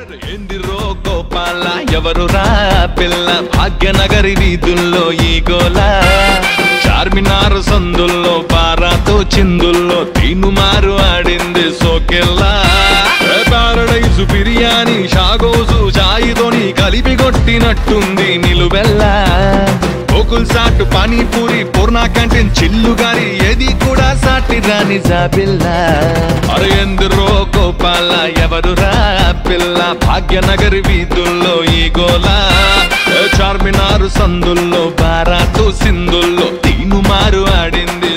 ఏందిరో గోపాల ఎవరు రా పిల్ల భాగ్యనగరి వీధుల్లో ఈ గోల చార్మినార్ సందుల్లో బారాతో చిందుల్లో తీనుమారు ఆడింది సోకెల్లా ఏ పారడైసు బిర్యానీ షాగోసు చాయితోని కలిపి కొట్టినట్టుంది నిలువెల్లా గోకుల్ సాటు పానీపూరి పూర్ణ క్యాంటీన్ చిల్లు గారి ఏది కూడా సాటి రాని జాబిల్ల అరే ఎందరో గోపాల ఎవరు రా పిల్ల భాగ్యనగర్ వీధుల్లో ఈ గోల ఏ చార్మినారు సందుల్లో బారాతు సిందుల్లో తీను మారు ఆడింది